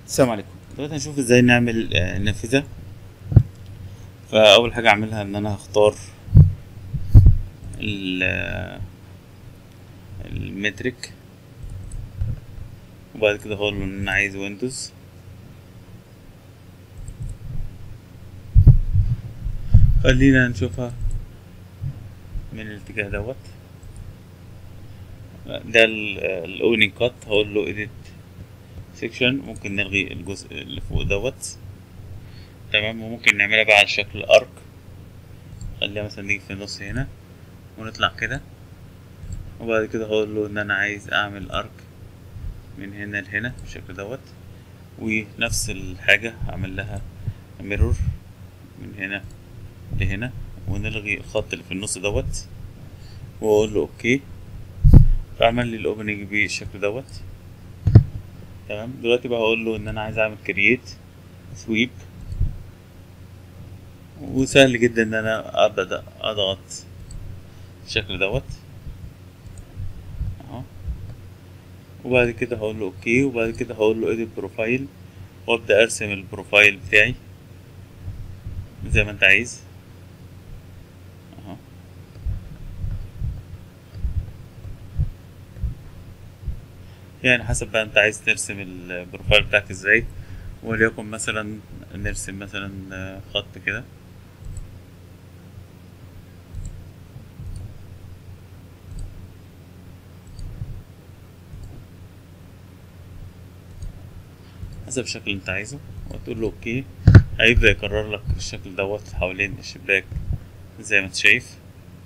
السلام عليكم دلوقتي هنشوف ازاي نعمل آه، نافذة فأول حاجة أعملها إن أنا هختار ال- آه، المترك وبعد كده هقول له إن أنا عايز ويندوز خلينا نشوفها من الاتجاه دوت ده الاونينج كات هقول له edit سيكشن ممكن نلغي الجزء اللي فوق دوت تمام وممكن نعملها بقى على شكل ارك خليها مثلا نيجي في النص هنا ونطلع كده وبعد كده هقول له ان انا عايز اعمل ارك من هنا لهنا بالشكل دوت ونفس الحاجة هعمل لها ميرور من هنا لهنا ونلغي الخط اللي في النص دوت واقول له اوكي فعمل لي الاوبننج بالشكل دوت تمام دلوقتي بقى هقول له ان انا عايز اعمل كرييت سويب وسهل جدا ان انا ابدا اضغط بالشكل دوت اهو وبعد كده هقول له اوكي وبعد كده هقول له edit بروفايل وابدا ارسم البروفايل بتاعي زي ما انت عايز اهو يعني حسب بقى انت عايز ترسم البروفايل بتاعك ازاي وليكن مثلا نرسم مثلا آه، خط كده حسب الشكل اللي انت عايزه وتقول له اوكي هيبدأ يكرر لك الشكل دوت حوالين الشباك زي ما انت شايف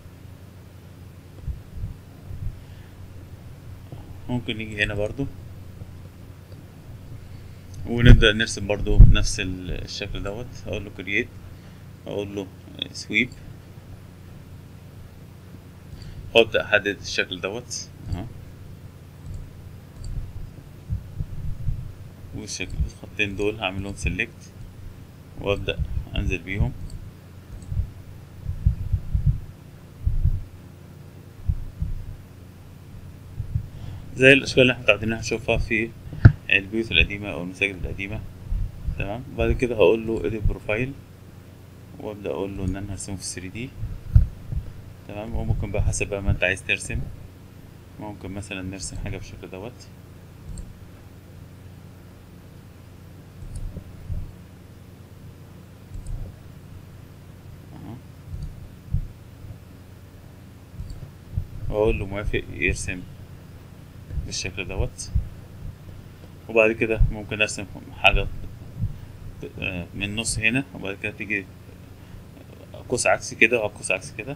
ممكن نيجي هنا برضو ونبدأ نرسم برضو نفس ال- الشكل دوت اقول له create اقول له sweep وابدأ احدد الشكل دوت اهو والشكل الخطين دول هعملهم select وابدأ انزل بيهم زي الاشكال اللي احنا متعودين نشوفها في البيوت القديمة او المساجد القديمة تمام بعد كده هقول له edit بروفايل وابدأ اقول له ان انا هرسمه في 3 دي تمام وممكن بقى حسب بقى ما انت عايز ترسم ممكن مثلا نرسم حاجة بالشكل دوت اهو واقول له موافق يرسم بالشكل دوت وبعد كده ممكن ارسم حاجة آه، من النص هنا وبعد كده تيجي قوس عكسي كده وقوس عكسي كده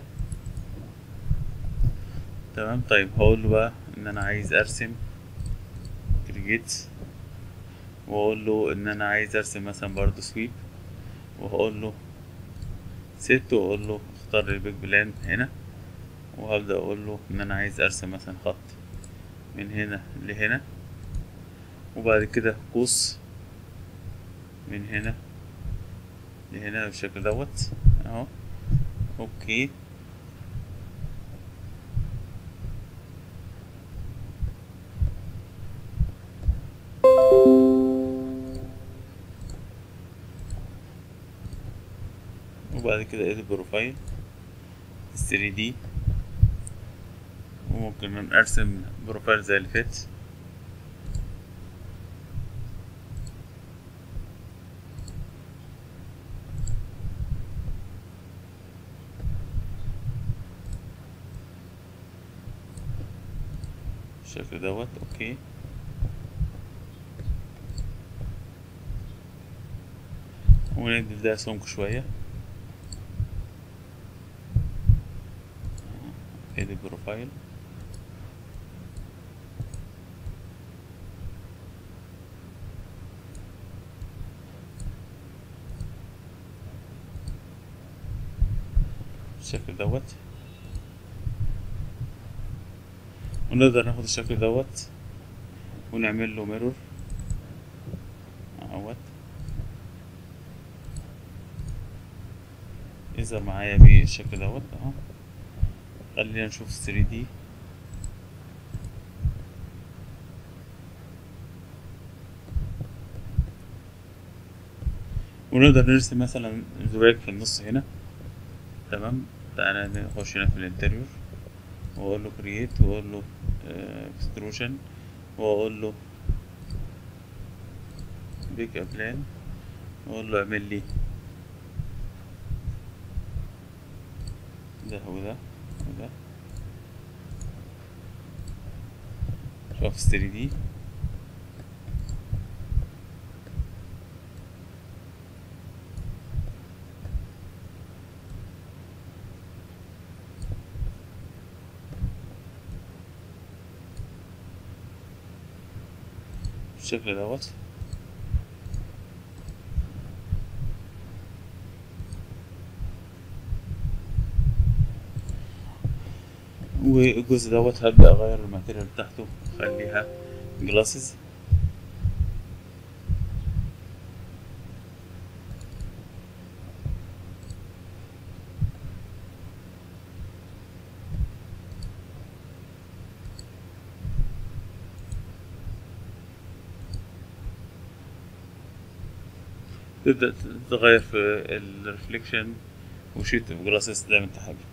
تمام طيب هقول له بقى ان انا عايز ارسم كرييت واقول له ان انا عايز ارسم مثلا برضو سويب وهقول له ست واقول له اختار البيج بلان هنا وهبدأ اقول له ان انا عايز ارسم مثلا خط من هنا لهنا وبعد كده قوس من هنا لهنا بالشكل دوت اهو اوكي وبعد كده edit بروفايل 3 دي وممكن ارسم بروفايل زي اللي فات بالشكل دوت اوكي وندي ده سمك شوية ادي بروفايل بالشكل دوت ونقدر ناخد الشكل دوت ونعمل له ميرور اهوت يظهر معايا بالشكل دوت اهو خلينا نشوف 3 دي ونقدر نرسم مثلا زجاج في النص هنا تمام تعالى نخش هنا في الانتريور واقول له كرييت واقول له اكستروشن واقول له بيك ابلان واقول له اعمل لي ده وده وده شوف 3 دي بالشكل دوت والجزء دوت هبدأ أغير الماتيريال بتاعته أخليها جلاسز تبدأ تتغير في الريفليكشن وشيت جلاسز زي ما انت حابب